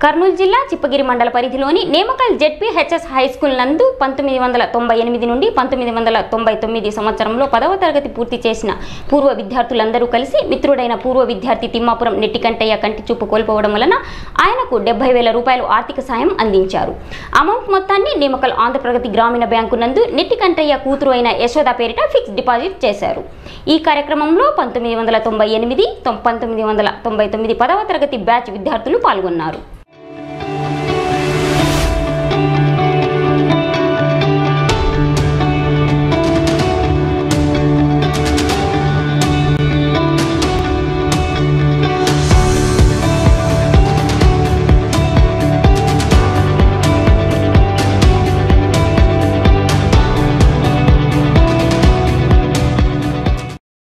కర్నూలు జిల్లా చిప్పగిరి మండల పరిధిలోని Nemakal ZP HS high school నందు పంతొమ్మిది వందల తొంభై ఎనిమిది నుండి పంతొమ్మిది వందల తొంభై తొమ్మిది సంవత్సరంలో పదవ తరగతి పూర్తి చేసిన పూర్వ విద్యార్థులందరూ కలిసి మిత్రుడైన పూర్వ విద్యార్థి తిమ్మాపురం నెట్టికంటయ్య కంటి చూపు కోల్పోవడం వలన ఆయనకు డెబ్బై వేల రూపాయలు ఆర్థిక సాయం అందించారు అమౌంట్ మొత్తాన్ని నేమకల్ ఆంధ్రప్రగతి గ్రామీణ బ్యాంకు నందు నెట్టికంటయ్య కూతురు అయిన యశోద పేరిట ఫిక్స్ డిపాజిట్ చేశారు ఈ కార్యక్రమంలో పంతొమ్మిది వందల తొంభై ఎనిమిది తొం- పంతొమ్మిది వందల తొంభై తొమ్మిది పదవ తరగతి బ్యాచ్ విద్యార్థులు పాల్గొన్నారు